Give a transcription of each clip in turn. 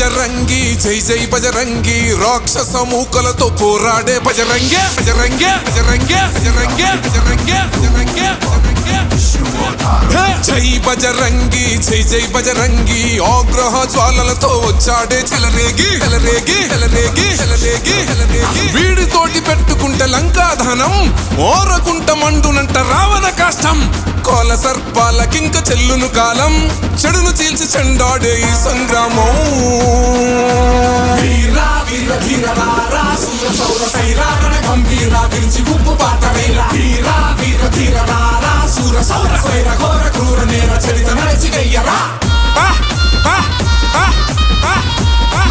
బజరంగి జై జై బజరంగి రాక్షస మూకలతో పోరాడే బజరంగే బజరంగే బజరంగే బజరంగే బజరంగే బజరంగే బజరంగే హే! జై బజరంగి జై జై బజరంగి ఆగ్రహ జ్వాలలతో వచ్చాడే చెలరేగి చెలరేగి చెలరేగి చెలరేగి చెలరేగి వీడితోటి పెట్టుకుంటే లంకాధనం ఓరకుంట మండునంట రావణ కాష్టం కోల సర్పాలకింక చెల్లును కాలం చెడును చీల్చి చెండాడే ఈ సంగ్రామం వీరా వీర ధీర రారా సూర సౌర సైరారణ గంభీర విరిచి ఉప్పు పాత వేల వీరా వీర ధీర రారా సూర సౌర సైర ఘోర క్రూర నేర చరిత నడిచి గయ్యరా ఆ! ఆ! ఆ! ఆ! ఆ!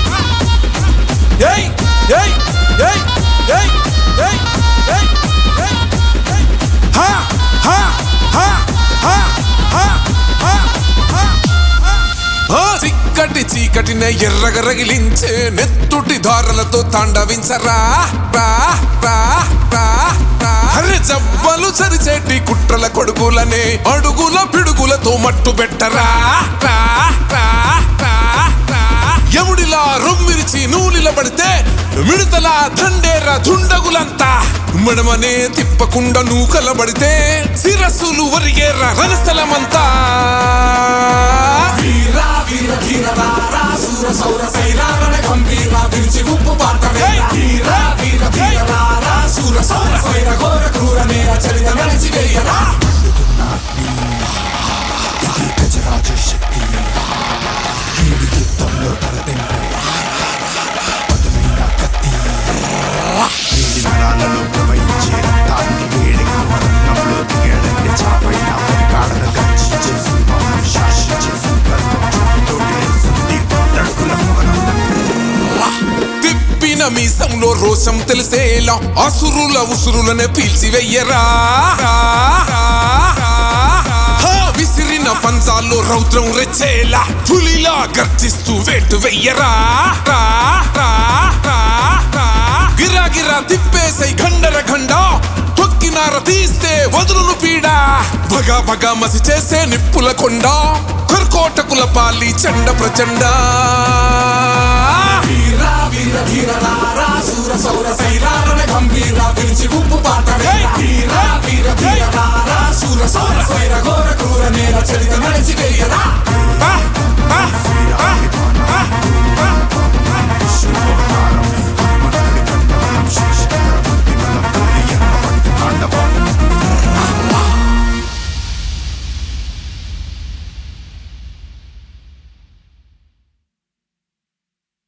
ఏయ్ ఏయ్ ఏయ్ ఏయ్ ఏయ్ ఏయ్ ఏయ్ ఏయ్ హా హా హా హా హా హా హా ఆ! చిక్కటి చీకటిన ఎర్రగ రగిలించే నెత్తుటి ధారలతో తాండవించరా రా రా రా రా. అరే జవ్వలు చరిచేటి కుట్రల కొడుకులనే అడుగుల పిడుగులతో మట్టు పెట్టరా రా రా రా రా. ఎముడిలా రొమ్మిరిచి నూలిల పడితే మిడతలా దండేర దుండగులంతా మడమనే తిప్పకుండా నూకలబడితే శిరస్సులు ఒరిగేర రణస్థలమంతా వీరా వీర ధీర రారా సూర సౌర సైరారణ గంభీర విరిచి ఉప్పు పాత వేల వీరా వీర ధీర రారా సూర సౌర సైర ఘోర క్రూర నేర చరిత నడిచి గయ్యరా గజరాజ శక్తి వీడి యుద్ధంలో తలదెంపే పదునైన కత్తి వీడి నరాలలో ప్రవహించే రక్తాన్ని వేడికి రంగంలో దిగాడంటే చాపైన కాడల గర్జించే సింహం శాసించే సంకల్పం చూపుతోటి లేస్తుంది తడుకుల మోహనం తిప్పిన మీసంలో రోషం తెలిసేలా అసురుల ఉసురులనే పీల్చివెయ్యరా హా, విసిరిన పంచాల్లో రౌద్రం రెచ్చేలా పులిలా గర్జిస్తూ వేటు వెయ్యరా గిరా గిరా తిప్పేసై ఖండర ఖండ తొక్కినార తీస్తే వదులును పీడ భగ భగ మసి చేసే నిప్పుల కొండ కర్కోటకుల పాలి చండ ప్రచండ వీరా వీర ధీర రారా సూర సౌర సైరారణ గంభీర విరిచి ఉప్పు పాత వేల వీరా వీర ధీర రారా సూర సౌర సైర ఘోర క్రూర నేర చరిత నడిచి